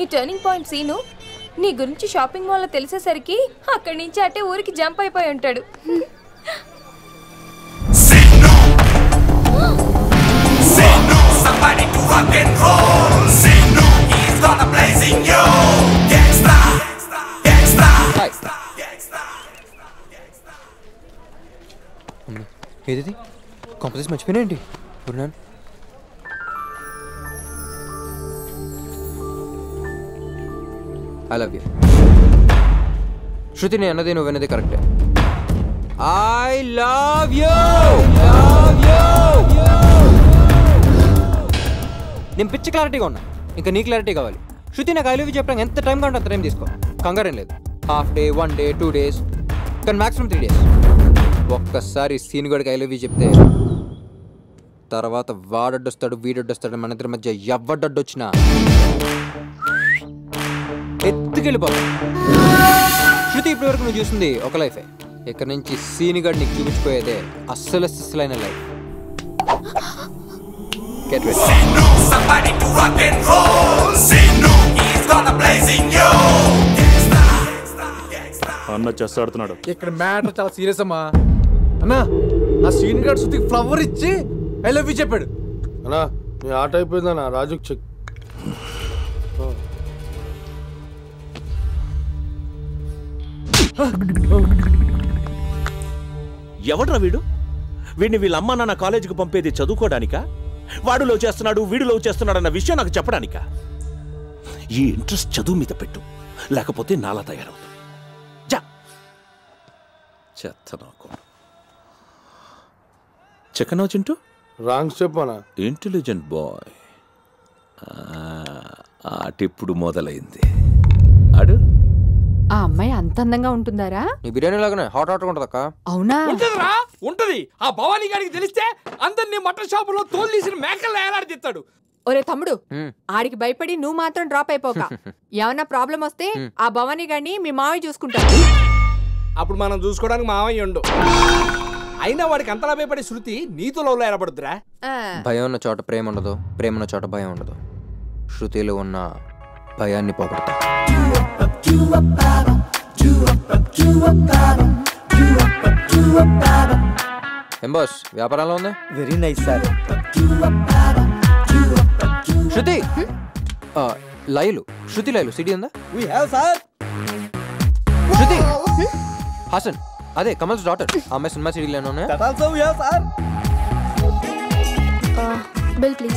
నీ turning point scene నీ గురించి షాపింగ్ మాల్లో తెలిసేసరికి అక్కడి నుంచి అటే ఊరికి జంప్ అయిపోయి ఉంటాడు Somebody to rock and roll. Say no, he's gonna blazing you. Gangsta, gangsta, gangsta. ఏది కాంపిటీస్ మర్చిపోయినా ఏంటి ఉన్నాను ఐ లవ్ యూ శృతి నేను అన్నది నువ్వు విన్నది కరెక్టే I love you love you నేను పిచ్చి క్లారిటీగా ఉన్నా ఇంకా నీ క్లారిటీ కావాలి శృతి నాకు ఐ లవ్ యూ చెప్పడానికి ఎంత టైం కావాలంటే అంత టైం తీసుకో కంగారేం లేదు half day one day two days కానీ మాక్సిమం త్రీ డేస్ ఒక్కసారి సీన్ గడికి ఐ లవ్ యూ చెప్తే తర్వాత వాడడ్డొస్తాడు వీడొడ్డొస్తాడు మన ఇద్దరి మధ్య ఎవ్వడొడ్డొచ్చినా ఎత్తుకెళ్ళిపోతా శృతి ఇప్పటి వరకు నువ్వు చూసింది ఒక లైఫే ఇక్కడ నుంచి సీన్ గడ్ నీకు చూపించిపోయేదే అస్సలు అస్సలైన life get ready Say no, somebody to rock and roll. Say no, he's gonna blazing you. Gangsta, gangsta. అన్న చెస్ ఆడుతున్నాడు ఇక్కడ మ్యాటర్ చాలా సీరియస్ అమ్మా అన్నా ఆ సీన్ గార్డ్ శృతికి ఫ్లవర్ ఇచ్చి ఐ లవ్ యూ చెప్పాడు అన్నా నీ ఆట అయిపోయిందన్నా రాజుకి చెక్ ఎవడ్రా వీడు వీడిని వీళ్ళ అమ్మ నాన్న కాలేజీకి పంపేది చదువుకోవడానికా వాడు లవ్ చేస్తున్నాడు వీడు లవ్ చేస్తున్నాడు అన్న విషయం నాకు చెప్పడానికా ఈ ఇంట్రెస్ట్ చదువు మీద పెట్టు లేకపోతే నాలా తయారవుతా జా చెత్త నాకు చెక్కనో చింటూ రాంగ్ స్టెప్ అన్నా ఇంటెలిజెంట్ బాయ్ ఆటిప్పుడు మొదలైంది అడు ఆ అమ్మాయి అంత అందంగా ఉంటుందారా నీ బిర్యానీ లాగానే హాట్ హాట్ ఉంటుంది అక్క అవునా ఉంటదిరా ఉంటది ఆ భవానీ గారికి తెలిస్తే అందరినీ మటన్ షాపులో తోలు తీసిన మేకల్లో ఏలాడిస్తాడు ఒరే తమ్ముడు హ్మ్. ఆడికి భయపడి నువ్వు మాత్రం డ్రాప్ అయిపోక ఏమన్నా ప్రాబ్లం వస్తే ఆ భవానీ గారిని మీ మావయ్య చూసుకుంటారు అప్పుడు మనం చూసుకోవడానికి మావయ్య ఉండు అయినా వాడికి అంతలా భయపడే శృతి నీతో లవ్లో ఏర్పడుద్దురా ఆ, భయం ఉన్న చోట ప్రేమ ఉండదు ప్రేమ ఉన్న చోట భయం ఉండదు శృతిలో ఉన్న భయాన్ని పోగొడతా ఏం బాస్ వ్యాపారంలో ఉంది వెరీ నైస్ సార్ శృతి ఆ, లైలు శృతి లైలు సిటీ ఉందా we have sir Shruti Haasan అదే కమల్స్ డాటర్ అమ్మాయి సినిమా సిటీలోనే ఉన్నాయా that also we have sir bill please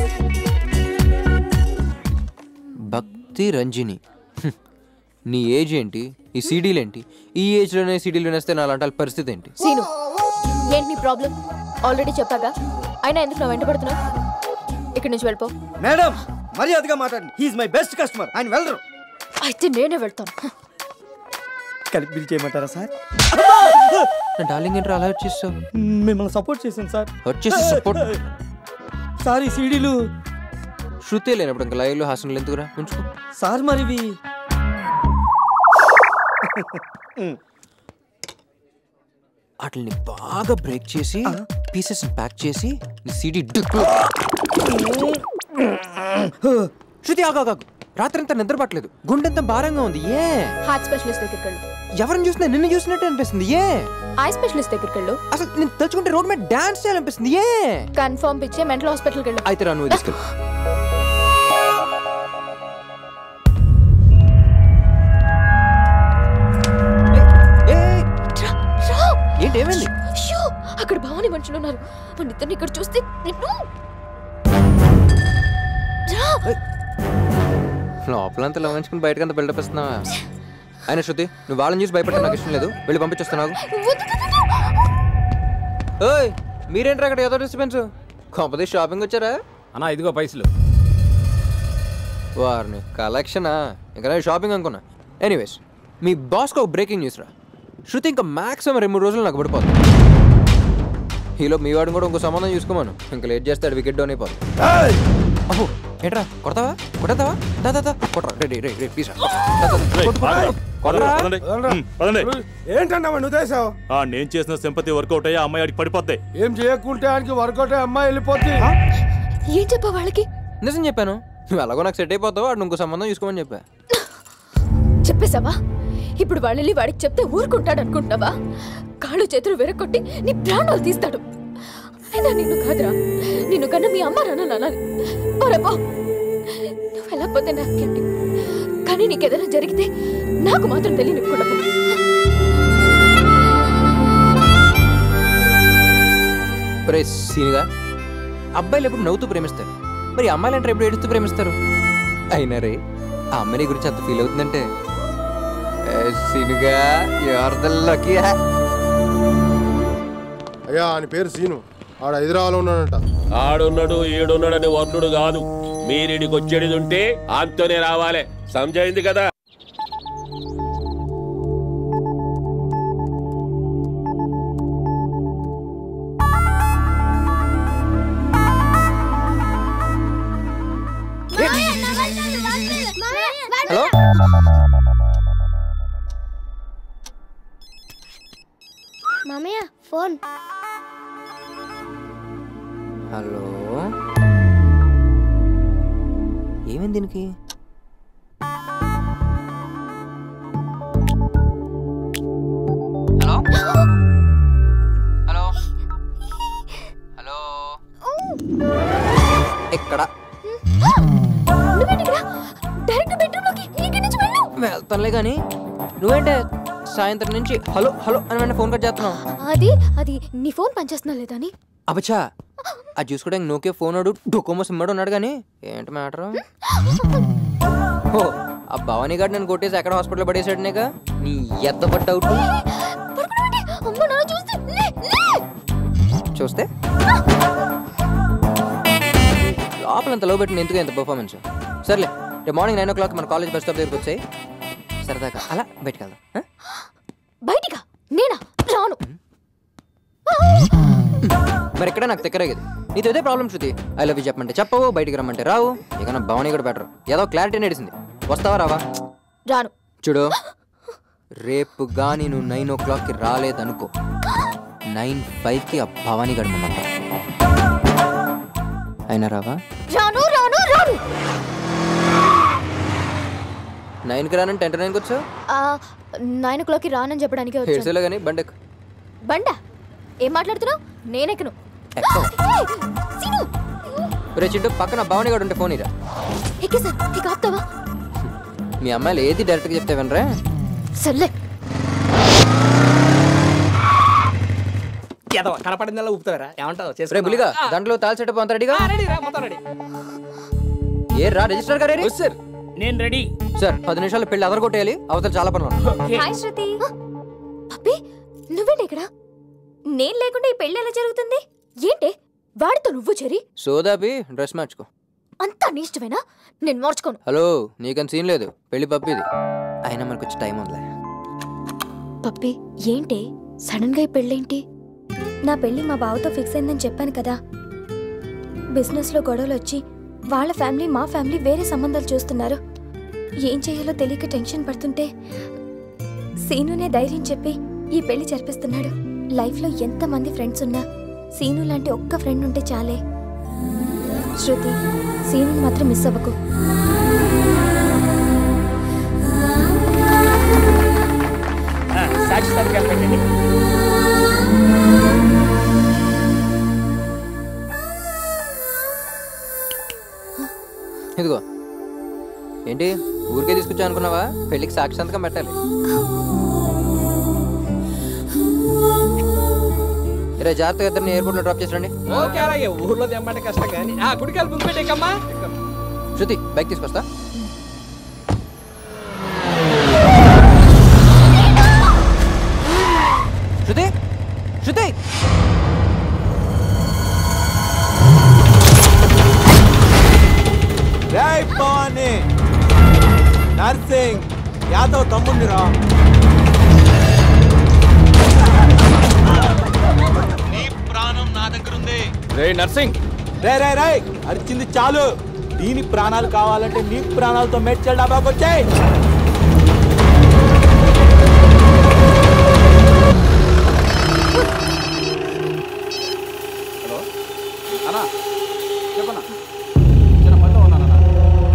Bhakti Ranjini హ్మ్. నీ ఏజ్ ఏంటి ఈ సీడీలు ఏంటి ఈ ఏజ్లోనే సీడీలు వేస్తే నా అలాంటి వాళ్ళ పరిస్థితి ఏంటి సీను ఏంటి నీ ప్రాబ్లం ఆల్రెడీ చెప్పాగా అయినా ఎందుకు నా వెంట పడుతున్నావు ఇక్కడి నుంచి వెళ్ళిపో మేడం మర్యాదగా మాట్లాడండి హీఈస్ మై బెస్ట్ కస్టమర్ ఆయన వెళ్ళరు అయితే నేనే వెళ్తాను కలిపి బిల్ చేయమంటారా సార్ నా డార్లింగ్ ఏంట్రా అలా వచ్చేస్తావు మిమ్మల్ని సపోర్ట్ చేశాను సార్ వచ్చేసి సపోర్ట్ సార్ ఈ సీడీలు శృతి లేనప్పుడు ఇంకా లైవ్లో హాసన్లు ఎందుకురా ఉంచుకో సార్ మరివి వాటిని బాగా బ్రేక్ చేసి పీసెస్ ప్యాక్ చేసి నీ సీడీ శృతి ఆగాగు రాత్రి అంతా నిద్ర పట్టలేదు గుండెంత భారంగా ఉంది ఏ హార్ట్ స్పెషలిస్ట్ దగ్గరికి వెళ్ళు ఎవరిని చూసినా నిన్ను చూసినట్టు అనిపిస్తుంది ఏ ఐ స్పెషలిస్ట్ దగ్గరికి వెళ్ళు అసలు నేను తలుచుకుంటే రోడ్ మీద డాన్స్ చేయాలనిపిస్తుంది ఏ కన్ఫర్మ్ పిచ్చే మెంటల్ హాస్పిటల్కి వెళ్ళు అయితే రా నువ్వు తీసుకెళ్ళి రా, రా. ఏంటి ఏమైంది అయ్యో, అక్కడ భవాని మనుషులు ఉన్నారు మన ఇద్దరిని ఇక్కడ చూస్తే నిన్ను రా. లోపలంతా లవంచుకుని బయటకంత బిల్డప్ ఇస్తున్నావా ఆయన శృతి నువ్వు వాళ్ళని చూసి భయపడటం నాకు ఇష్టం లేదు వెళ్ళి పంపించేస్తున్నావు వద్దు, వద్దు, వద్దు. ఓయ్ మీరేంట్రా అక్కడ ఏదో డిస్టర్బెన్స్ కొంపది షాపింగ్ వచ్చారా అన్నా ఇదిగో పైసలు వారిని కలెక్షనా ఇంకా నేను షాపింగ్ అనుకున్నా ఎనీవేస్ మీ బాస్కి ఒక బ్రేకింగ్ న్యూస్ రా శృతి ఇంకా మాక్సిమం రెండు మూడు రోజులు నాకు పడిపోతుంది ఈలో మీ వాడిని కూడా ఇంకో సంబంధం చూసుకోమాను ఇంకా లేట్ చేస్తాడు వికెట్ డౌన్ అయిపోతుంది ఓహో ఏంట్రా కొడతావా కొడతావా దా దా దా కొట్రా రెడీ రెడీ రెడీ ప్లీజ్ కొట్రా పదండి. హ్మ్, పదండి. ఏంటన్నా నువ్వు చేసావు ఆ నేను చేసిన సింపతి వర్కౌట్ అయ్యి ఆ అమ్మాయి ఆడికి పడిపోద్ది ఏం చేయకుంటే ఆయనకి వర్కౌట్ అమ్మాయి వెళ్ళిపోద్ది ఏం చెప్పా వాళ్ళకి నిజం చెప్పాను నువ్వు ఎలాగో నాకు సెట్ అయిపోతావు వాడు ఇంకో సంబంధం చూసుకోమని చెప్పా చెప్పేశావా ఇప్పుడు వాళ్ళని వాడికి చెప్తే ఊరుకుంటాడు అనుకుంటున్నావా కాళ్ళు చేతులు వెరకొట్టి నీ ప్రాణాలు తీస్తాడు అయినా నిన్ను కాదురా నిన్ను కన్నా మీ అమ్మ నాన్న అనాలి పోరా పో నువ్వు వెళ్ళకపోతే నాకేంటి కానీ నీకేదైనా జరిగితే నాకు మాత్రం తెలియనివ్వకుండా పో ఒరే సీనుగా అబ్బాయిలు ఎప్పుడు నవ్వుతూ ప్రేమిస్తారు మరి అమ్మాయిలు అంటే ఎప్పుడు ఏడుస్తూ ప్రేమిస్తారు అయినా రే ఆ అమ్మాయి గురించి అంత ఫీల్ అవుతుందంటే ఏ, సీనుగా యువర్ ద లక్కీ అయ్యా ఆయన పేరు సీను ఆడ హైదరాబాద్లో ఉన్నాడంట ఆడున్నాడు ఈడున్నాడని వర్ణుడు కాదు మీరిడికి వచ్చేది ఉంటే ఆంతోనే రావాలి సమజైంది కదా హలో మామయ్య ఫోన్ హలో ఏమైంది దీనికి హలో హలో హలో ఎక్కడ నువ్వేంటిక్కడ డైరెక్ట్ బెడ్రూమ్లోకి ఇక్కడి నుంచి వెళ్ళు వెళ్తానులే కానీ నువ్వేంటే సాయంత్రం నుంచి హలో హలో అని వెంటనే ఫోన్ కట్ చేస్తున్నావు అది అది నీ ఫోన్ పనిచేస్తున్నా లేదా అని అబచ్చా అది చూసుకోవడానికి నోకే ఫోన్ వాడు డొకోమో సిమ్మడు ఉన్నాడు కానీ ఏంటి మ్యాటర్ ఓ ఆ భవానీ గారు నేను కొట్టేసి ఎక్కడ హాస్పిటల్ పడేసాడు నీక నీ ఎత్త పట్ట అవుట్ పడుకునేంటి అమ్మ నాన్న చూస్తే లే, లే. చూస్తే లోపల అంత లో పెట్టిన ఎందుకు ఎంత పర్ఫార్మెన్స్ సర్లే రేపు మార్నింగ్ నైన్ ఓ క్లాక్ మన కాలేజ్ బస్ స్టాప్ దగ్గరికి వచ్చాయి సరదాగా అలా బయటకు వెళ్దాం ఆ? బయటికా నేనా రాను మరి ఎక్కడ నాకు తెక్కరేగదు నీతో ఇదే problem Shruti I love you చెప్పమంటే చెప్పవు బయటికి రమ్మంటే రావు ఇక నా భవానీ కూడా బెటర్ ఏదో క్లారిటీ నడిసింది వస్తావా రావా రాను చూడు రేపు గాని నువ్వు నైన్ ఓ క్లాక్కి రాలేదనుకో నైన్ ఫైవ్కి ఆ భవానీ గడమన్నమాట అయినా రావా రాను రాను రాను నైన్కి రానంటే టెన్ నైన్కి వచ్చావు ఆ, నైన్ ఓ క్లాక్కి రానని చెప్పడానికి వచ్చాను హెడ్సేలో కానీ బండి ఎక్కు. బండా ఏం మాట్లాడుతున్నావు నేనెక్కను ఎక్కు. ఏయ్, సీను రే చింటూ పక్కన భవానీ గడు ఉంటే ఫోన్ ఇరా ఎక్కే సార్ ఇక ఆపుతావా మీ అమ్మాయిలు ఏది డైరెక్ట్గా చెప్తే వినరా సర్లే ఏదో కనపడిందల్లా ఊపుతారా ఏమంటావు రే చేసుకుందామా? బులిగా ఆ, దాంట్లో తాళి సెటప్ అంత రెడీగా ఆ, రెడీ రా, మొత్తం రెడీ ఏ రా రిజిస్టర్ గారే సార్ నేను రెడీ సార్ పది నిమిషాలు పెళ్లి అదరగొట్టేయాలి అవతల చాలా పనులు ఉన్నాయి. హాయ్ శృతి పప్పి నువ్వేంటి ఇక్కడ నేను లేకుండా ఈ పెళ్లి ఎలా జరుగుతుంది ఏంటి వాడితో నువ్వు చెరి సోదాపి డ్రెస్ మార్చుకో అంతా నీ ఇష్టమేనా నేను మార్చుకోను హలో నీకంత సీన్ లేదు పెళ్లి పప్పిది అయినా మనకు వచ్చి టైం ఉందిలే పప్పి ఏంటి సడన్ గా ఈ పెళ్ళేంటి నా పెళ్లి మా బావతో ఫిక్స్ అయిందని చెప్పాను కదా బిజినెస్లో గొడవలు వచ్చి వాళ్ళ ఫ్యామిలీ మా ఫ్యామిలీ వేరే సంబంధాలు చూస్తున్నారు ఏం చేయాలో తెలియక టెన్షన్ పడుతుంటే సీనునే ధైర్యం చెప్పి ఈ పెళ్లి జరిపిస్తున్నాడు లైఫ్లో ఎంతమంది ఫ్రెండ్స్ ఉన్నా సీను లాంటి ఒక్క ఫ్రెండ్ ఉంటే చాలే శృతి సీను మాత్రం మిస్ అవ్వకు సాక్షి సంతకాలు పెట్టండి ఇదిగో ఏంటి ఊరికే తీసుకొచ్చా అనుకున్నావా పెళ్లికి సాక్షి సంతకం పెట్టాలి రే జాగ్రత్తగా ఇద్దరిని ఎయిర్పోర్ట్లో డ్రాప్ చేసండి ఓకే అలాగే ఊర్లో తెమ్మంటే కష్టం కానీ ఆ కుడికాయలు ముందు పెట్టేకమ్మా శృతి బైక్ తీసుకొస్తా శృతి శృతి జై భవానీ నర్సింగ్ యాదవ్ తమ్ముండిరా నీ ప్రాణం నా దగ్గర ఉంది రే నర్సింగ్ రే రే రే అరిచింది చాలు దీని ప్రాణాలు కావాలంటే నీ ప్రాణాలతో మెడ్చల్ డాబాకి వచ్చాయి హలో అన్నా చెప్పన్నా చిన్న పనిలో ఉన్నానన్నా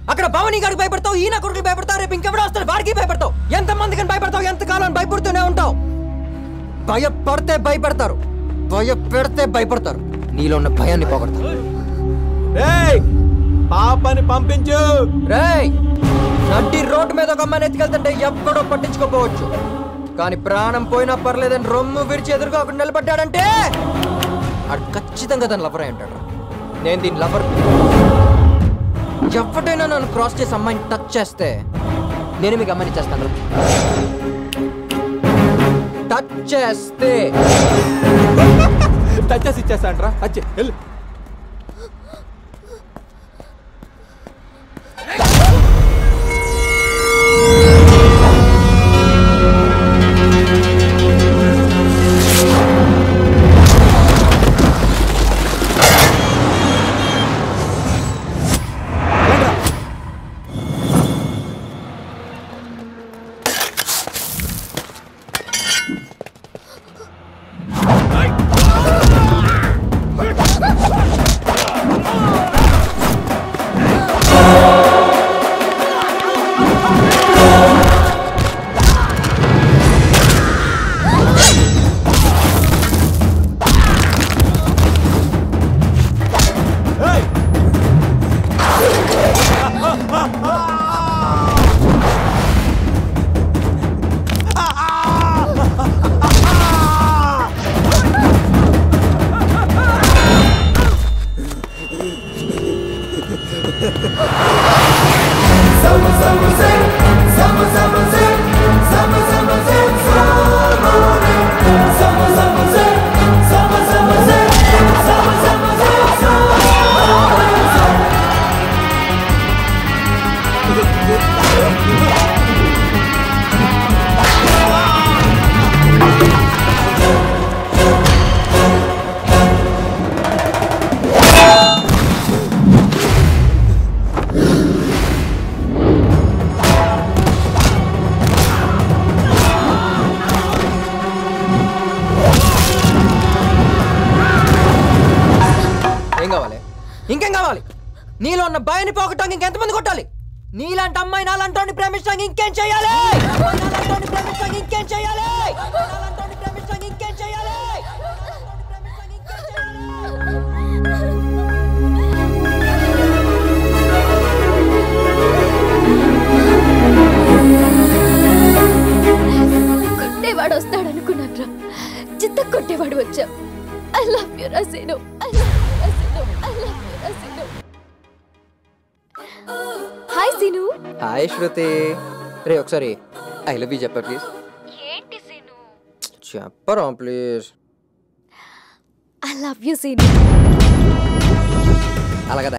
అక్కడ భవని గారికి భయపడతావు ఈయన కొడుకు భయపడతావు రేపు ఇంకెవడో వస్తాడు వాడికి భయపడతావు ఎంత మందికి భయపడతావు ఎంత కాలం భయపడుతూనే ఉంటావు భయపడితే భయపడతారు భయపెడితే భయపడతారు నీలో ఉన్న భయాన్ని పోగొడతారు రేయ్ పాపని పంపించు రేయ్ నడ్డి రోడ్డు మీద ఒక అమ్మాయిని ఎత్తుకెళ్తుంటే ఎక్కడో పట్టించుకోపోవచ్చు కానీ ప్రాణం పోయినా పర్లేదని రొమ్ము విరిచి ఎదురుగా ఒకడు నిలబడ్డాడంటే ఆడు ఖచ్చితంగా తన లవర్ అయి ఉంటాడు నేను దీని లవర్ ఎవడైనా నన్ను క్రాస్ చేసి అమ్మాయిని టచ్ చేస్తే నేను మీకు అమ్మాయిని చేస్తాను టచ్ చేస్తే టచ్ చేసి ఇచ్చేస్తాంట్రా వచ్చే వెళ్ళు ఏం కావాలి ఇంకేం కావాలి నీలో ఉన్న భయాన్ని పోగొట్టడానికి ఇంకెంతమంది కొట్టాలి నీలాంటి అమ్మాయి నాలంటోని ప్రేమించడానికి ఇంకేం చేయాలి నాలంటోని ప్రేమించడానికి ఇంకేం చేయాలి నాలంటోని ప్రేమించడానికి ఇంకేం చేయాలి కొట్టేవాడు వస్తాడు అనుకున్నాను చిత్త కొట్టేవాడు వచ్చా ఐ లవ్ యు రసీను ఐ లవ్ యు రసీను ఐ లవ్ యు రసీను హాయ్ సీను హాయ్ శృతి రే ఒకసారి ఐ లవ్ యూ చెప్పా ప్లీజ్ ఏంటి సీను చెప్పరా please I love you Seenu అలాగదా